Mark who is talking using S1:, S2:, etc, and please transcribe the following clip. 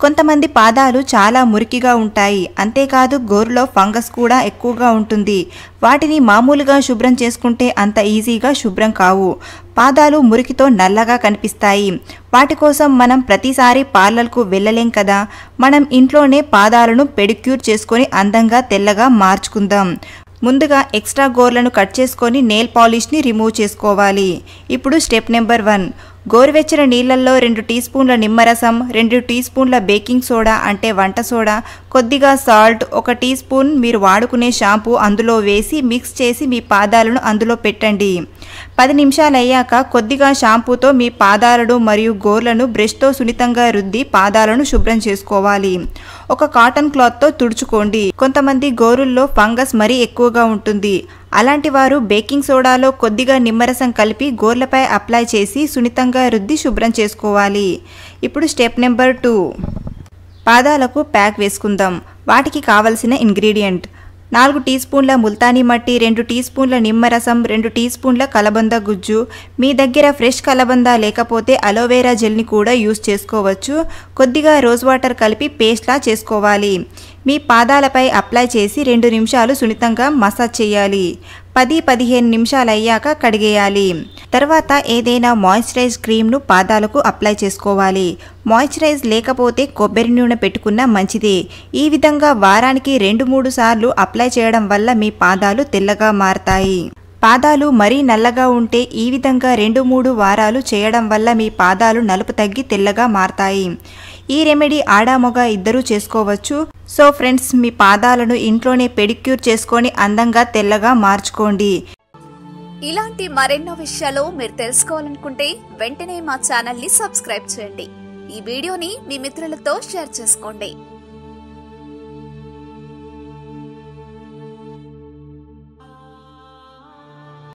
S1: కొంతమంది పాదాలు చాలా మురికిగా ఉంటాయి అంతేకాదు గోరులో ఫంగస్ కూడా ఎక్కువగా ఉంటుంది వాటిని మామూలుగా శుభ్రం చేసుకుంటే అంత ఈజీగా శుభ్రం కావు పాదాలు మురికితో నల్లగా కనిపిస్తాయి వాటి కోసం మనం ప్రతిసారి పార్లర్కు వెళ్ళలేం కదా మనం ఇంట్లోనే పాదాలను పెడిక్యూర్ చేసుకొని అందంగా తెల్లగా మార్చుకుందాం ముందుగా ఎక్స్ట్రా గోర్లను కట్ చేసుకొని నెయిల్ పాలిష్ని రిమూవ్ చేసుకోవాలి ఇప్పుడు స్టెప్ నెంబర్ వన్ గోరువెచ్చని నీళ్ళల్లో రెండు టీ స్పూన్ల నిమ్మరసం రెండు టీ స్పూన్ల బేకింగ్ సోడా అంటే వంట సోడా కొద్దిగా సాల్ట్ ఒక టీ స్పూన్ మీరు వాడుకునే షాంపూ అందులో వేసి మిక్స్ చేసి మీ పాదాలను అందులో పెట్టండి పది నిమిషాలు అయ్యాక కొద్దిగా షాంపూతో మీ పాదాలను మరియు గోర్లను బ్రష్తో సున్నితంగా రుద్ది పాదాలను శుభ్రం చేసుకోవాలి ఒక కాటన్ క్లాత్తో తుడుచుకోండి కొంతమంది గోరుల్లో ఫంగస్ మరీ ఎక్కువగా ఉంటుంది అలాంటి వారు బేకింగ్ సోడాలో కొద్దిగా నిమ్మరసం కలిపి గోర్లపై అప్లై చేసి సున్నితంగా రుద్ది శుభ్రం చేసుకోవాలి ఇప్పుడు స్టెప్ నెంబర్ టూ పాదాలకు ప్యాక్ వేసుకుందాం వాటికి కావలసిన ఇంగ్రీడియంట్ నాలుగు టీ స్పూన్ల ముల్తానీ మట్టి రెండు టీ స్పూన్ల నిమ్మరసం రెండు టీ స్పూన్ల కలబంద గుజ్జు మీ దగ్గర ఫ్రెష్ కలబంద లేకపోతే అలోవెరా జెల్ని కూడా యూస్ చేసుకోవచ్చు కొద్దిగా రోజ్ వాటర్ కలిపి పేస్ట్లా చేసుకోవాలి మీ పాదాలపై అప్లై చేసి రెండు నిమిషాలు సున్నితంగా మసాజ్ చేయాలి పది పదిహేను నిమిషాలు అయ్యాక కడిగేయాలి తర్వాత ఏదైనా మాయిశ్చరైజ్ క్రీమ్ను పాదాలకు అప్లై చేసుకోవాలి మాయిశ్చరైజ్ లేకపోతే కొబ్బరి నూనె పెట్టుకున్నా మంచిదే ఈ విధంగా వారానికి రెండు మూడు సార్లు అప్లై చేయడం వల్ల మీ పాదాలు తెల్లగా మారతాయి పాదాలు మరీ నల్లగా ఉంటే ఈ విధంగా రెండు మూడు వారాలు చేయడం వల్ల మీ పాదాలు నలుపు తగ్గి తెల్లగా మారతాయి ఈ రెమెడీ ఆడామొగ ఇద్దరూ చేసుకోవచ్చు సో ఫ్రెండ్స్ మీ పాదాలను ఇంట్లోనే పెడిక్యూర్ చేసుకొని అందంగా తెల్లగా మార్చుకోండి
S2: ఇలాంటి మరెన్నో విషయాలు మీరు తెలుసుకోవాలనుకుంటే వెంటనే మా ఛానల్ ని సబ్స్క్రైబ్ చేయండి ఈ వీడియోని మీ మిత్రులతో షేర్ చేసుకోండి